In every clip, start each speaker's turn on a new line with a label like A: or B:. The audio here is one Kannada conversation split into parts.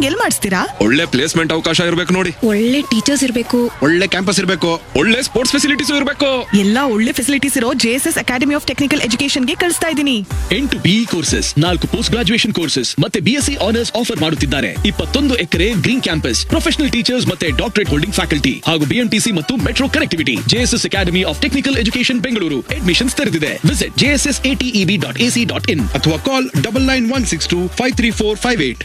A: ಕೋಚಿಂಗ್ ಎಲ್ ಮಾಡಿಸ್ತೀರಾ
B: ಒಳ್ಳೆ ಪ್ಲೇಸ್ಮೆಂಟ್ ಅವಕಾಶ ಇರಬೇಕು ನೋಡಿ
C: ಒಳ್ಳೆ ಟೀಚರ್ಸ್ ಇರಬೇಕು
D: ಒಳ್ಳೆ ಕ್ಯಾಂಪಸ್ ಇರಬೇಕು
B: ಒಳ್ಳೆ ಸ್ಪೋರ್ಟ್ಸ್ ಫೆಸಿಲಿಟೀಸ್ ಇರಬೇಕು
A: ಎಲ್ಲಾ ಒಳ್ಳೆ ಫೆಸಿಲಿಟೀಸ್ ಇರೋ ಜೆಎಸ್ಎಸ್ ಅಕಾಡೆಮಿ ಆಫ್ ಟೆಕ್ನಿಕಲ್ ಎಜುಕೇಶನ್ಗೆ ಕಳಿಸ್ತಾ ಇದ್ದೀನಿ
E: ಎಂಟು ಬಿಇ ಕೋರ್ಸಸ್ ನಾಲ್ಕು ಪೋಸ್ಟ್ ಗ್ರಾಜುಯೇಷನ್ ಕೋರ್ಸಸ್ ಮತ್ತೆ ಬಿಎಸ್ಸಿ ಆನರ್ಸ್ ಆಫರ್ ಮಾಡುತ್ತಿದ್ದಾರೆ ಇಪ್ಪತ್ತೊಂದು acre green campus professional teachers ಮತ್ತೆ ಡಾಕ್ಟರೇಟ್ ಹೋಲ್ಡಿಂಗ್ ಫ್ಯಾಕಲ್ಟಿ ಹಾಗೂ ಬಿಎಂಟಿಸಿ ಮತ್ತು metro connectivity JSS academy of technical education Bengaluru admissions ತೆರೆದಿದೆ visit JSS ATEB dot AC dot in
D: ಅಥವಾ call double nine one six two five three four five eight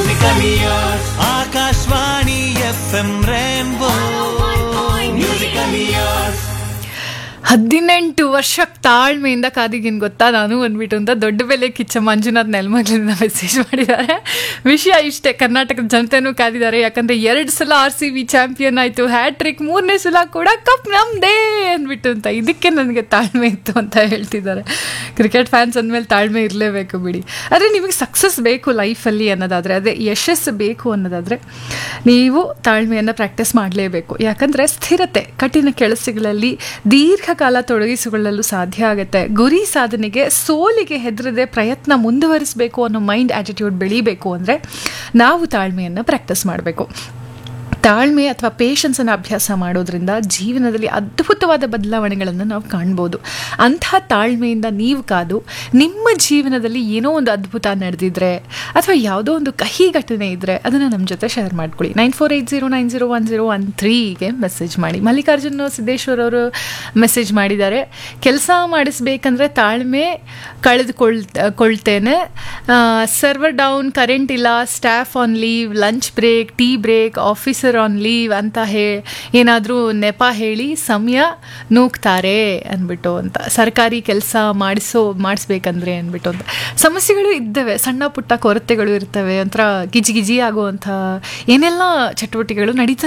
F: Akashvani F M Rainbow musical years
G: ಹದಿನೆಂಟು ವರ್ಷ ತಾಳ್ಮೆಯಿಂದ ಕಾದಿಗಿನ್ ಗೊತ್ತಾ ನಾನು ಅಂದ್ಬಿಟ್ಟು ಅಂತ ದೊಡ್ಡ ಬೆಲೆ ಕಿಚ್ಚ ಮಂಜುನಾಥ್ ನೆಲಮಗ್ಲಿಂದ ಮೆಸೇಜ್ ಮಾಡಿದ್ದಾರೆ ವಿಷಯ ಇಷ್ಟೇ ಕರ್ನಾಟಕದ ಜನತೆನೂ ಕಾದಿದ್ದಾರೆ ಯಾಕಂದ್ರೆ ಎರಡು ಸಲ ಆರ್ ಸಿ ಬಿ ಚಾಂಪಿಯನ್ ಆಯಿತು ಹ್ಯಾಟ್ರಿಕ್ ಮೂರನೇ ಸಲ ಕೂಡ ಕಪ್ ನಮ್ದೇ ಅಂದ್ಬಿಟ್ಟು ಅಂತ ಇದಕ್ಕೆ ನನಗೆ ತಾಳ್ಮೆ ಇತ್ತು ಅಂತ ಹೇಳ್ತಿದ್ದಾರೆ ಕ್ರಿಕೆಟ್ ಫ್ಯಾನ್ಸ್ ಅಂದಮೇಲೆ ತಾಳ್ಮೆ ಇರಲೇಬೇಕು ಬಿಡಿ ಆದರೆ ನಿಮಗೆ ಸಕ್ಸಸ್ ಬೇಕು ಲೈಫಲ್ಲಿ ಅನ್ನೋದಾದರೆ ಅದೇ ಯಶಸ್ಸು ಬೇಕು ಅನ್ನೋದಾದರೆ ನೀವು ತಾಳ್ಮೆಯನ್ನು ಪ್ರಾಕ್ಟೀಸ್ ಮಾಡಲೇಬೇಕು ಯಾಕಂದರೆ ಸ್ಥಿರತೆ ಕಠಿಣ ಕೆಲಸಗಳಲ್ಲಿ ದೀರ್ಘಕಾಲ ತೊಡಗಿಸಿಕೊಳ್ಳಲು ಸಾಧ್ಯ ಆಗುತ್ತೆ ಗುರಿ ಸಾಧನೆಗೆ ಸೋಲಿಗೆ ಹೆದರದೆ ಪ್ರಯತ್ನ ಮುಂದುವರಿಸಬೇಕು ಅನ್ನೋ ಮೈಂಡ್ ಆಟಿಟ್ಯೂಡ್ ಬೆಳಿಬೇಕು ಅಂದರೆ ನಾವು ತಾಳ್ಮೆಯನ್ನು ಪ್ರಾಕ್ಟೀಸ್ ಮಾಡಬೇಕು ತಾಳ್ಮೆ ಅಥವಾ ಪೇಷನ್ಸನ್ನು ಅಭ್ಯಾಸ ಮಾಡೋದ್ರಿಂದ ಜೀವನದಲ್ಲಿ ಅದ್ಭುತವಾದ ಬದಲಾವಣೆಗಳನ್ನು ನಾವು ಕಾಣ್ಬೋದು ಅಂಥ ತಾಳ್ಮೆಯಿಂದ ನೀವು ಕಾದು ನಿಮ್ಮ ಜೀವನದಲ್ಲಿ ಏನೋ ಒಂದು ಅದ್ಭುತ ನಡೆದಿದ್ರೆ ಅಥವಾ ಯಾವುದೋ ಒಂದು ಕಹಿ ಘಟನೆ ಇದ್ದರೆ ಅದನ್ನು ನಮ್ಮ ಜೊತೆ ಶೇರ್ ಮಾಡ್ಕೊಳ್ಳಿ nine four eight zero nine zero one zero one ತ್ರೀಗೆ ಮೆಸೇಜ್ ಮಾಡಿ ಮಲ್ಲಿಕಾರ್ಜುನ್ ಸಿದ್ದೇಶ್ವರ್ ಅವರು ಮೆಸೇಜ್ ಮಾಡಿದ್ದಾರೆ ಕೆಲಸ ಮಾಡಿಸ್ಬೇಕಂದ್ರೆ ತಾಳ್ಮೆ ಕಳೆದುಕೊಳ್ ಕೊಳ್ತೇನೆ ಸರ್ವರ್ ಡೌನ್ ಕರೆಂಟ್ ಇಲ್ಲ staff on leave lunch break tea break officer on leave ಅಂತ ಹೇ ಏನಾದರೂ ನೆಪ ಹೇಳಿ ಸಮಯ ನೂಗ್ತಾರೆ ಅಂದ್ಬಿಟ್ಟು ಅಂತ ಸರ್ಕಾರಿ ಕೆಲಸ ಮಾಡಿಸೋ ಮಾಡಿಸ್ಬೇಕಂದ್ರೆ ಅಂದ್ಬಿಟ್ಟು ಅಂತ ಸಮಸ್ಯೆಗಳು ಇದ್ದಾವೆ ಸಣ್ಣ ಪುಟ್ಟ ಕೊರತೆಗಳು ಇರ್ತವೆ ಒಂಥರ ಗಿಜಿ ಗಿಜಿ ಆಗುವಂಥ ಏನೆಲ್ಲ ಚಟುವಟಿಕೆಗಳು ನಡೀತಾ